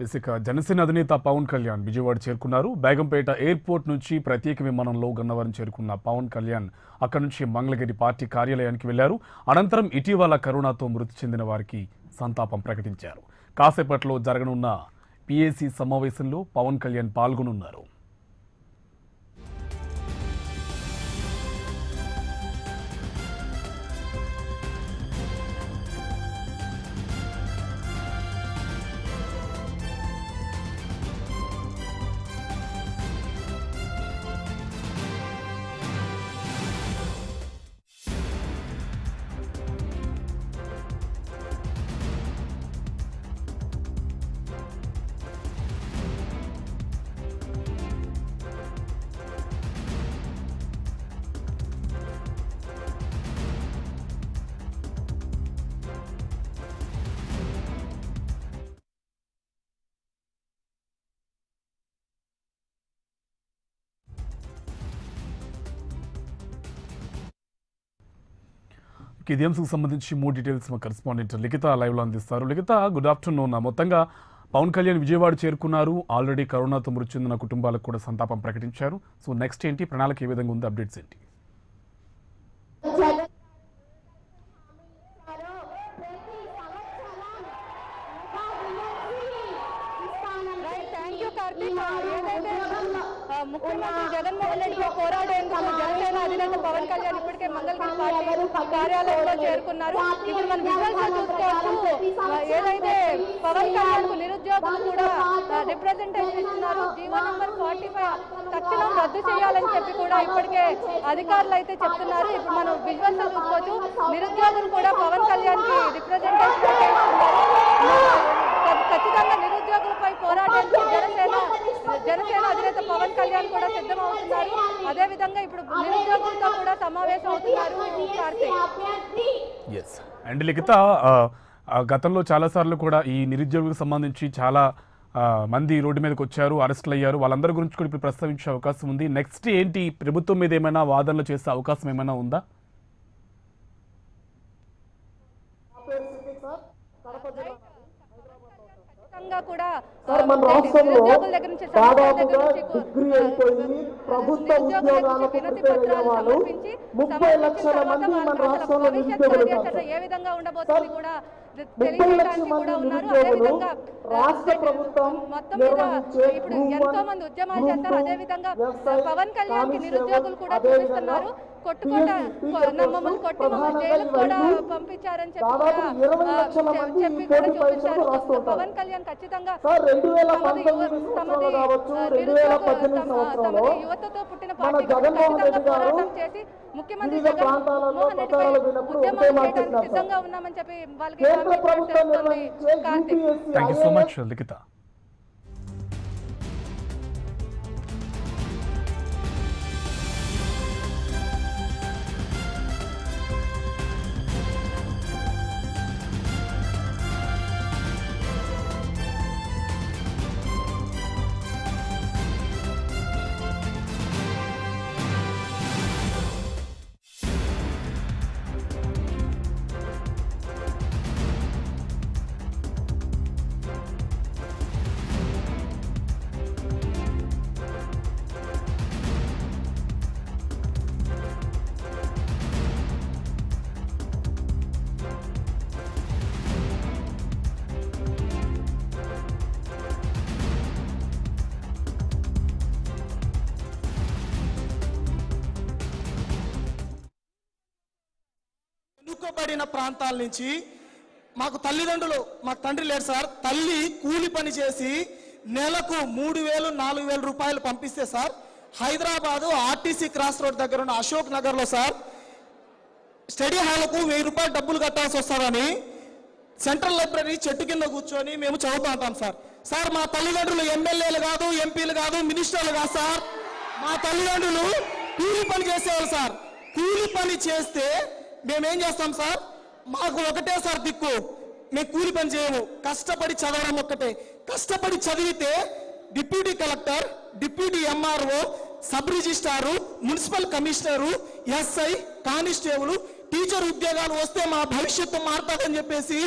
ఇక జనసేన అధినేత పవన్ కళ్యాణ్ విజయవాడ చేరుకున్నారు బేగంపేట ఎయిర్పోర్ట్ నుంచి ప్రత్యేక విమానంలో గన్నవరం చేరుకున్న పవన్ కళ్యాణ్ అక్కడి నుంచి మంగళగిరి పార్టీ కార్యాలయానికి వెళ్లారు అనంతరం ఇటీవల కరోనాతో మృతి చెందిన వారికి సంతాపం ప్రకటించారు కాసేపట్లో జరగనున్న పిఏసీ సమావేశంలో పవన్ కళ్యాణ్ పాల్గొనున్నారు ఇక ఇదే అంశంకు సంబంధించి మూడు డీటెయిల్స్ మా కరెస్పాండెంట్ లిఖిత లైవ్లో అందిస్తారు లిఖిత గుడ్ ఆఫ్టర్నూన్ మొత్తంగా పవన్ కళ్యాణ్ విజయవాడ చేరుకున్నారు ఆల్రెడీ కరోనాతో మృతి చెందిన కుటుంబాలకు కూడా సంతాపం ప్రకటించారు సో నెక్స్ట్ ఏంటి ప్రణాళిక ఏ విధంగా ఉంది అప్డేట్స్ ఏంటి థ్యాంక్ యూ కార్తీక్ ఏదైతే ఆ, ముఖ్యమంత్రి జగన్మోహన్ రెడ్డితో పోరాడేందుకు జనసేన అధినేత పవన్ కళ్యాణ్ ఇప్పటికే మంగళగిరి పార్టీ కార్యాలయంలో చేరుకున్నారు ఇప్పుడు మనం విజువల్స్ లో చూసుకోవచ్చు ఆ, ఏదైతే పవన్ కళ్యాణ్ కు నిరుద్యోగులు కూడా రిప్రజెంటేషన్ ఇస్తున్నారు జీవో నంబర్ ఫార్టీ ఫైవ్ తక్షణం రద్దు చేయాలని చెప్పి కూడా ఇప్పటికే అధికారులు అయితే చెప్తున్నారు ఇప్పుడు మనం విజువల్స్ లో చూసుకోవచ్చు నిరుద్యోగులు కూడా పవన్ కళ్యాణ్ కి రిప్రజెంటేషన్ అయితే ఇస్తున్నారు ఖచ్చితంగా నిరుద్యోగులపై పోరాటానికి జనసేన జనసేన అధినేత పవన్ కళ్యాణ్ కూడా సిద్ధమవుతున్నారు అదే విధంగా ఇప్పుడు నిరుద్యోగులతో కూడా సమావేశం అవుతున్నారు కార్తీక్ ఎస్ అండ్ లిఖిత ఆ, ఆ, గతంలో చాలాసార్లు కూడా ఈ నిరుద్యోగులకు సంబంధించి చాలా ఆ, మంది రోడ్డు మీదకి వచ్చారు అరెస్టులు అయ్యారు వాళ్ళందరి గురించి కూడా ఇప్పుడు ప్రస్తావించే అవకాశం ఉంది నెక్స్ట్ ఏంటి ప్రభుత్వం మీద ఏమైనా వాదనలు చేసే అవకాశం ఏమైనా ఉందా ఖచ్చితంగా కూడా సార్ మన రాష్ట్రంలో నిరుద్యోగుల దగ్గర నుంచి సమస్యల దగ్గర దాదాపుగా నుంచి డిగ్రీ అయిపోయి ప్రభుత్వ నిరుద్యోగుల నుంచి ఉద్యోగాలకు వినతి ప్రిపేర్ అయ్యే పత్రాలు వాళ్ళు సమర్పించి ముప్పై సమర్పించిన లక్షల తర్వాత మంది మన వాళ్ళ రాష్ట్రంలో భవిష్యత్ నిరుద్యోగులు ఉన్నారు కార్యాచరణ ఏ విధంగా ఉండబోతుంది సార్, కూడా ముప్పై లక్షల తెలియజేయడానికి మంది కూడా ఉన్నారు అదే నిరుద్యోగులు విధంగా రాష్ట్ర ప్రభుత్వం మొత్తం మీద నిర్వహించే ఇప్పుడు గ్రూప్ ఎంతో వన్, మంది ఉద్యమాలు గ్రూప్ చేస్తారు టూ, అదే విధంగా ఎస్ఐ, పవన్ కళ్యాణ్ కి కానిస్టేబుల్, నిరుద్యోగులు కూడా అదే చూపిస్తున్నారు విధంగా కొట్టుకుంటా PSC, టీచర్ మమ్మల్ని కోసం కొట్టి మమ్మల్ని ప్రధానంగా జైలుకు కూడా ఇవైపు పంపించారని చెప్పి దాదాపు కూడా, ఇరవై ఆ, లక్షల చె- మంది చెప్పి ఈ కూడా పోటీ పరీక్షలకు చూపించారు రాస్తుంటారు. పవన్ కళ్యాణ్ ఖచ్చితంగా సార్ రెండు వేల తమది యువ- పంతొమ్మిది తమది, సంవత్సరంలో కావచ్చు ఆ, రెండు వేల నిరుద్యోగ- పద్దెనిమిది తమ- సంవత్సరంలో తమది యువతతో పుట్టిన మన పార్టీ జగన్మోహన్ ఖచ్చితంగా రెడ్డి గారు పోరాటం చేసి ముఖ్యమంత్రి వివిధ ప్రాంతాలలో జగన్మోహన్ రెడ్డిపై ప్రచారాలు విన్నప్పుడు ఉద్యమం ఒకటే మాట చేయడానికి చెప్పినారు సార్. సిద్ధంగా ఉన్నామని చెప్పి వాళ్ళకి కేంద్ర కమిట్మెంట్ ప్రభుత్వం చేస్తుంది నిర్వహించే Karthik UPSC thank you so much Likhita వెనుకబడిన ప్రాంతాల నుంచి మాకు తల్లిదండ్రులు మాకు తండ్రి లేడు సార్ తల్లి కూలి పని చేసి నెలకు మూడు వేలు నాలుగు వేల రూపాయలు పంపిస్తే sir Hyderabad RTC cross road దగ్గర ఉన్న అశోక్ నగర్లో సార్ స్టడీ హాల్కు వెయ్యి రూపాయలు డబ్బులు కట్టాల్సి వస్తుందని సెంట్రల్ లైబ్రరీ చెట్టు కింద కూర్చొని మేము చదువుతూ ఉంటాం సార్ సార్ మా తల్లిదండ్రులు ఎమ్మెల్యేలు కాదు ఎంపీలు కాదు మినిస్టర్లు కాదు సార్ మా తల్లిదండ్రులు కూలి పని చేసేవాళ్ళు సార్ కూలి పని చేస్తే మేమేం చేస్తాం సార్ మాకు ఒకటే సార్ దిక్కు మేము కూలి పని చేయము కష్టపడి చదవడం ఒక్కటే కష్టపడి చదివితే deputy collector deputy MRO sub registrar municipal commissioner SI constable teacher ఉద్యోగాలు వస్తే మా భవిష్యత్తు మారుతుందని చెప్పేసి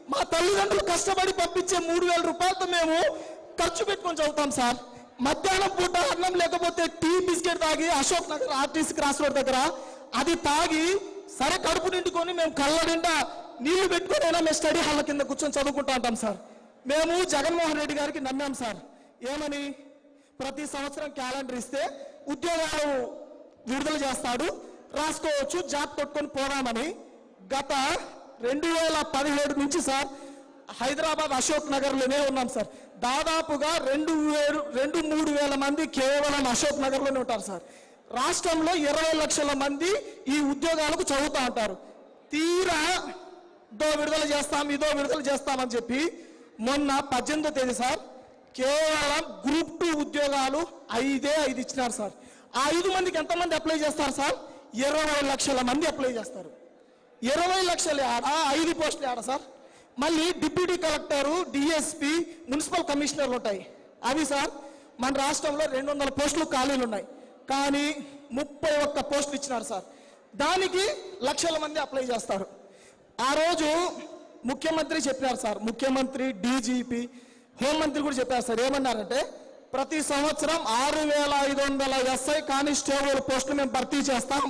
మా తల్లిదండ్రులు కష్టపడి పంపించే మూడు వేల రూపాయలతో మేము ఖర్చు పెట్టుకొని చదువుతాం సార్ మధ్యాహ్నం పూట అన్నం లేకపోతే టీ బిస్కెట్ తాగి Ashok Nagar RTC cross road దగ్గర అది తాగి సరే కడుపు నిండుకొని మేము కళ్ళ నిండా నీళ్లు పెట్టుకొని అయినా మేము స్టడీ హాల్ కింద కూర్చొని చదువుకుంటా ఉంటాం సార్ మేము జగన్మోహన్ రెడ్డి గారికి నమ్మాం సార్ ఏమని ప్రతి సంవత్సరం క్యాలెండర్ ఇస్తే ఉద్యోగాలు విడుదల చేస్తాడు రాసుకోవచ్చు జాబ్ కొట్టుకొని పోదామని గత రెండు వేల పదిహేడు నుంచి సార్ హైదరాబాద్ అశోక్ నగర్లోనే ఉన్నాం సార్ దాదాపుగా రెండు వేలు రెండు మూడు వేల మంది కేవలం అశోక్ నగర్లోనే ఉంటారు సార్ రాష్ట్రంలో ఇరవై లక్షల మంది ఈ ఉద్యోగాలకు చదువుతా ఉంటారు తీరా దో విడుదల చేస్తాం ఇదో విడుదల చేస్తామని చెప్పి మొన్న పద్దెనిమిదో తేదీ సార్ కేవలం గ్రూప్ టూ ఉద్యోగాలు ఐదే ఐదు ఇచ్చినారు సార్ ఆ ఐదు మందికి ఎంతమంది అప్లై చేస్తారు సార్ ఇరవై లక్షల మంది అప్లై చేస్తారు ఇరవై లక్షలు ఆడ ఐదు పోస్టులు ఆడ సార్ మళ్ళీ డిప్యూటీ కలెక్టరు డిఎస్పి మున్సిపల్ కమిషనర్లు ఉంటాయి అవి సార్ మన రాష్ట్రంలో రెండు వందల పోస్టులు ఖాళీలు ఉన్నాయి కానీ ముప్పై ఒక్క పోస్టులు ఇచ్చినారు సార్ దానికి లక్షల మంది అప్లై చేస్తారు ఆ రోజు ముఖ్యమంత్రి చెప్పారు సార్ ముఖ్యమంత్రి డీజీపీ హోంమంత్రి కూడా చెప్పారు సార్ ఏమన్నారంటే ప్రతి సంవత్సరం ఆరు వేల ఐదు వందల ఎస్ఐ కానిస్టేబుల్ పోస్టులు మేము భర్తీ చేస్తాం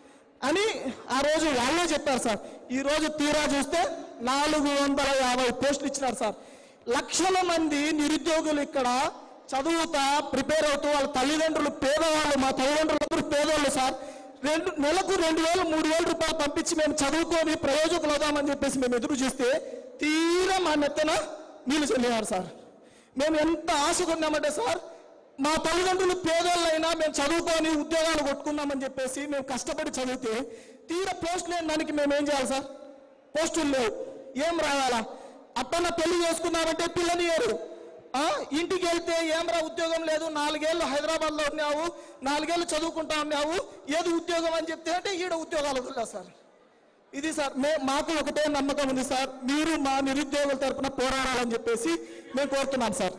అని ఆ రోజు వాళ్ళే చెప్పారు సార్ ఈ రోజు తీరా చూస్తే నాలుగు వందల యాభై పోస్టులు ఇచ్చినారు సార్ లక్షల మంది నిరుద్యోగులు ఇక్కడ చదువుతా ప్రిపేర్ అవుతూ వాళ్ళ తల్లిదండ్రులు పేదవాళ్ళు మా తల్లిదండ్రులు అందరూ పేదవాళ్ళు సార్ రెండు నెలకు రెండు వేలు మూడు వేల రూపాయలు పంపించి మేము చదువుకొని ప్రయోజకులు అవుదామని చెప్పేసి మేము ఎదురు చూస్తే తీరా మా నెత్తన నీళ్ళు చెల్లినారు సార్ మేము ఎంత ఆశగా ఉన్నామంటే సార్ మా తల్లిదండ్రులు పేదోళ్ళైనా మేము చదువుకొని ఉద్యోగాలు కొట్టుకుందామని చెప్పేసి మేము కష్టపడి చదివితే తీర పోస్ట్ లేని దానికి మేము ఏం చేయాలి సార్ పోస్టులు లేవు ఏం రాయాలా అట్టన్న పెళ్లి చేసుకుందామంటే పిల్లనియరు ఆ, ఇంటికి వెళ్తే ఏం రా ఉద్యోగం లేదు నాలుగేళ్ళు హైదరాబాద్ లో ఉన్నావు నాలుగేళ్ళు చదువుకుంటా ఉన్నావు ఏది ఉద్యోగం అని చెప్తే అంటే ఈడ ఉద్యోగాలు వదిలే సార్ ఇది సార్ మే మాకు ఒకటే నమ్మకం ఉంది సార్ మీరు మా నిరుద్యోగుల తరపున పోరాడాలని చెప్పేసి మేము కోరుతున్నాం సార్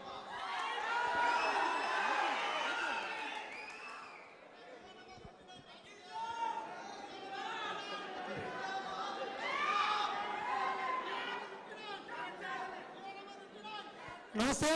నమస్తే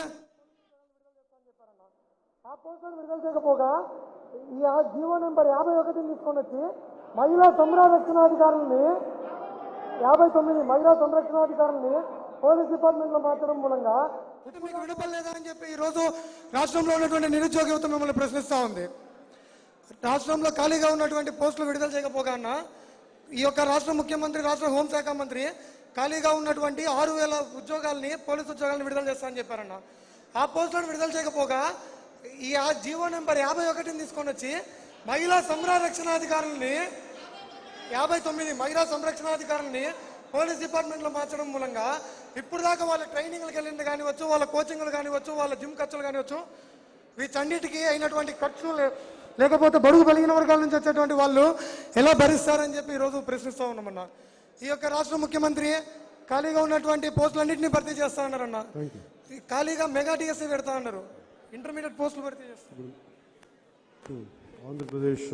ఆ పోస్టులను విడుదల చేయకపోగా ఈ ఆ జీవో నెంబర్ యాభై ఒకటిని తీసుకొని వచ్చి మహిళా సంరక్షణాధికారుల్ని యాభై తొమ్మిది మహిళా సంరక్షణాధికారుల్ని పోలీస్ డిపార్ట్మెంట్లో మార్చడం మూలంగా మీకు వినపం లేదా అని చెప్పి ఈరోజు రాష్ట్రంలో ఉన్నటువంటి నిరుద్యోగ యువత మిమ్మల్ని ప్రశ్నిస్తూ ఉంది రాష్ట్రంలో ఖాళీగా ఉన్నటువంటి పోస్టులు విడుదల చేయకపోగా అన్న ఈ యొక్క రాష్ట్ర ముఖ్యమంత్రి రాష్ట్ర హోంశాఖ మంత్రి ఖాళీగా ఉన్నటువంటి ఆరు వేల ఉద్యోగాల్ని పోలీసు ఉద్యోగాలను విడుదల చేస్తామని చెప్పారన్న ఆ పోస్టులను విడుదల చేయకపోగా ఈ ఆ జీవో నెంబర్ యాభై ఒకటిని తీసుకొని వచ్చి మహిళా సంరక్షణాధికారులని యాభై తొమ్మిది మహిళా సంరక్షణాధికారులని పోలీస్ డిపార్ట్మెంట్లో మార్చడం మూలంగా ఇప్పుడు దాకా వాళ్ళ ట్రైనింగ్లకు వెళ్ళింది కానివచ్చు వాళ్ళ కోచింగ్లు కానివచ్చు వాళ్ళ జిమ్ ఖర్చులు కానివచ్చు వీటన్నిటికీ అయినటువంటి ఖర్చులు లే- లేకపోతే బడుగు బలిగిన వర్గాల నుంచి వచ్చేటువంటి వాళ్ళు ఎలా భరిస్తారని చెప్పి ఈరోజు ప్రశ్నిస్తూ ఉన్నామన్న ఈ యొక్క రాష్ట్ర ముఖ్యమంత్రి ఖాళీగా ఉన్నటువంటి పోస్టులన్నింటినీ భర్తీ చేస్తా ఉన్నారన్న ఈ ఖాళీగా మెగా టీఎస్సీ పెడతా ఉన్నారు ఇంటర్మీడియట్ పోస్టులు భర్తీ చేస్తారు ఆంధ్రప్రదేశ్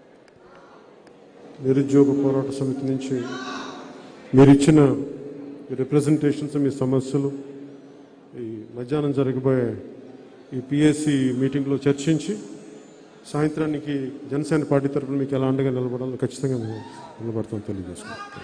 నిరుద్యోగ పోరాట సమితి నుంచి మీరు ఇచ్చిన మీ రిప్రజెంటేషన్స్ మీ సమస్యలు ఈ మధ్యాహ్నం జరగబోయే ఈ పిఎస్సి మీటింగ్లో చర్చించి సాయంత్రానికి జనసేన పార్టీ తరఫున మీకు ఎలా అండగా నిలబడాలో ఖచ్చితంగా మేము నిలబడతాం తెలియజేసుకుంటాం